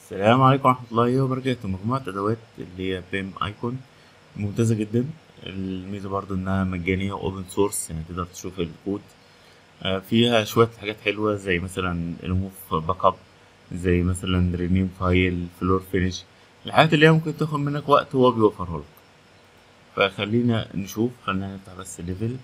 السلام عليكم ورحمة الله وبركاته مجموعة أدوات اللي هي بيم أيكون ممتازة جدا الميزة برضو إنها مجانية وأوبن سورس يعني تقدر تشوف الكود آه، فيها شوية حاجات حلوة زي مثلا ريموف باك اب زي مثلا رينيم فايل فلور فينيش الحاجات اللي هي ممكن تاخد منك وقت هو بيوفرها لك فخلينا نشوف خلينا نفتح بس ليفل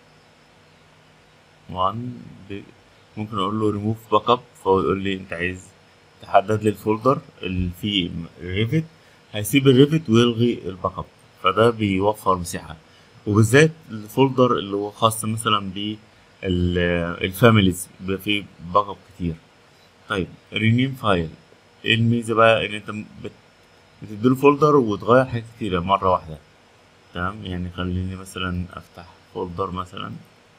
1 ممكن اقول له ريموف باك اب فهو يقول لي انت عايز تحدد لي الفولدر اللي فيه ريفت هيسيب الريفت ويلغي الباك اب فده بيوفر مساحه وبالذات الفولدر اللي هو خاص مثلا بالفاميليز بيبقى فيه باك اب كتير طيب رينيم فايل ايه الميزه بقى ان انت بت... بتديله فولدر وتغير حاجات كتيره مره واحده تمام يعني خليني مثلا افتح فولدر مثلا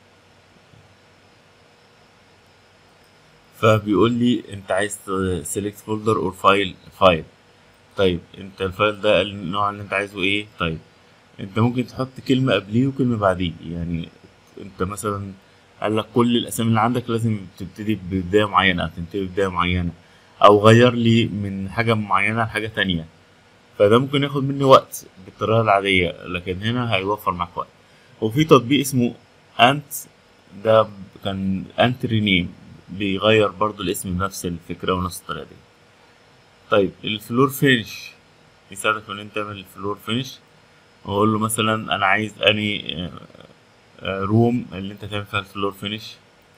فبيقول لي انت عايز سيلكت فولدر اور فايل فايل طيب انت الفايل ده النوع اللي انت عايزه ايه طيب انت ممكن تحط كلمة قبليه وكلمة بعديه يعني انت مثلا قال لك كل الاسامي اللي عندك لازم تبتدي ببداية معينة او تنتهي ببداية معينة او غير لي من حاجة معينة لحاجة تانية فده ممكن ياخد مني وقت بالطريقة العادية لكن هنا هيوفر معاك وقت وفي تطبيق اسمه انت ده كان انت رينيم بيغير برضو الاسم بنفس الفكرة ونفس الطريقة دي طيب الفلور فينش يساعدك في ان انت تعمل الفلور فينش واقول له مثلا انا عايز اني روم اللي انت تعمل فيها الفلور فينش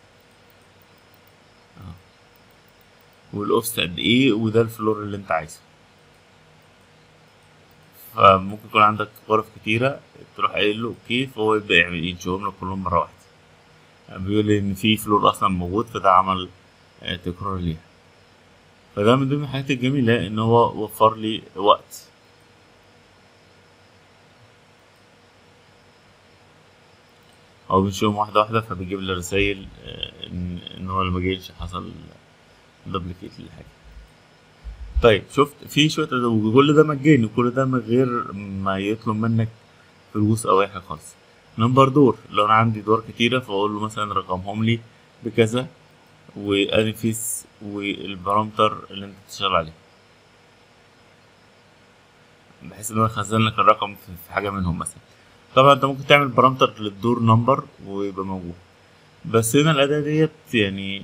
والاوفست قد ايه وده الفلور اللي انت عايزه فممكن يكون عندك غرف كتيرة تروح قايل له اوكي فهو يبدأ يعمل ينشئهم لك كلهم مرة واحدة بيقول لي ان في فلور اصلا موجود فده عمل تكرار ليها فده من ضمن الحاجات الجميلة ان هو وفر لي وقت او بنشوفهم واحدة واحدة فبيجيب لي رسايل ان ان هو لما جيش حصل دبليكيت للحاجة طيب شفت في شوية كل ده مجاني وكل ده من غير ما يطلب منك فلوس او اي حاجة خالص نمبر دور لو انا عندي دور كتيرة فاقول له مثلا رقمهم لي بكذا وانفيس والبارامتر اللي انت بتشتغل عليه بحيث ان هو يخزن لك الرقم في حاجة منهم مثلا طبعا انت ممكن تعمل بارامتر للدور نمبر ويبقى موجود بس هنا الأداة ديت يعني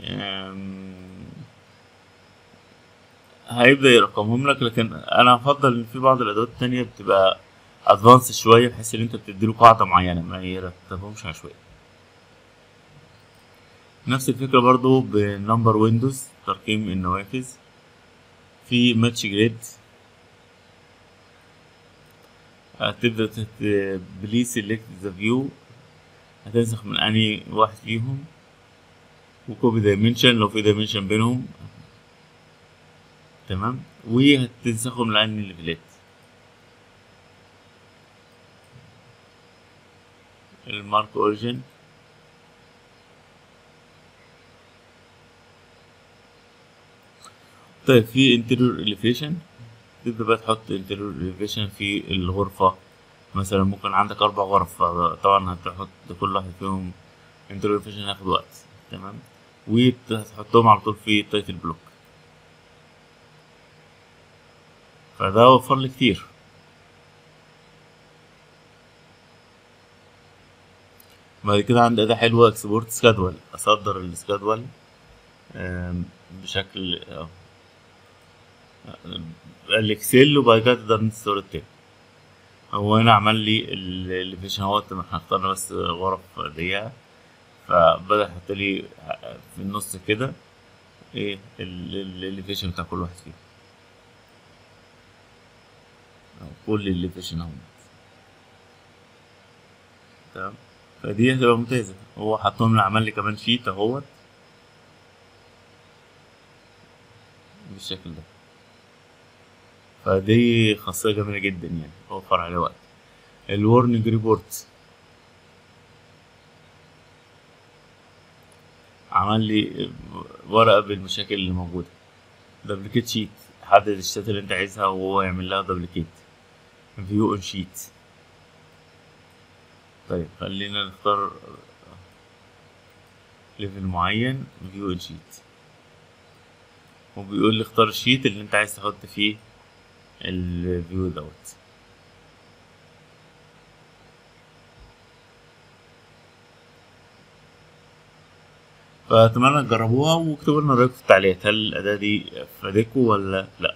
هيبدأ يرقمهم لك لكن أنا أفضل إن في بعض الأدوات التانية بتبقى ادفانس شويه بحيث ان انت بتديله قاعده معينه ما يرتبهمش عشوائي نفس الفكره برضو بنمبر ويندوز ترقيم النوافذ في ماتش جريد هتبدا بليز سيلكت ذا فيو هتنسخ من اني واحد فيهم وكوبي دايمنشن لو في دايمنشن بينهم تمام وهتنسخهم لاني ليفلات المارك اوريجين طيب في انتريور اليفيشن تبدا بقى تحط انتريور اليفيشن في الغرفة مثلا ممكن عندك اربع غرف طبعا هتحط كل واحد فيهم انتريور اليفيشن هياخد وقت تمام وهتحطهم على طول في تايتل بلوك فده وفر لي كتير بعد كده عندي أداة حلوة اكسبورت سكادول أصدر السكادول بشكل الإكسل وبعد كده تقدر نستورد تاني هو هنا عمل لي الليفيشن اهوت احنا اخترنا بس غرف ضيقة فبدأ يحط لي في النص كده ايه الليفيشن بتاع كل واحد فيهم كل الليفيشن اهو تمام فدي هتبقى ممتازة هو حطهم لي عمل لي كمان شيت اهوت بالشكل ده فدي خاصية جميلة جدا يعني اوفر عليه وقت الورنينج ريبورت عمل لي ورقة بالمشاكل اللي موجودة دبليكيت شيت حدد الشتات اللي انت عايزها وهو يعمل لها دبليكيت فيو اون شيت طيب خلينا نختار ليفل معين فيو ان شيت وبيقول لي اختار الشيت اللي انت عايز تحط فيه الفيو دوت فأتمنى تجربوها واكتبوا لنا رأيكم في التعليقات هل الأداة دي فادتكم ولا لأ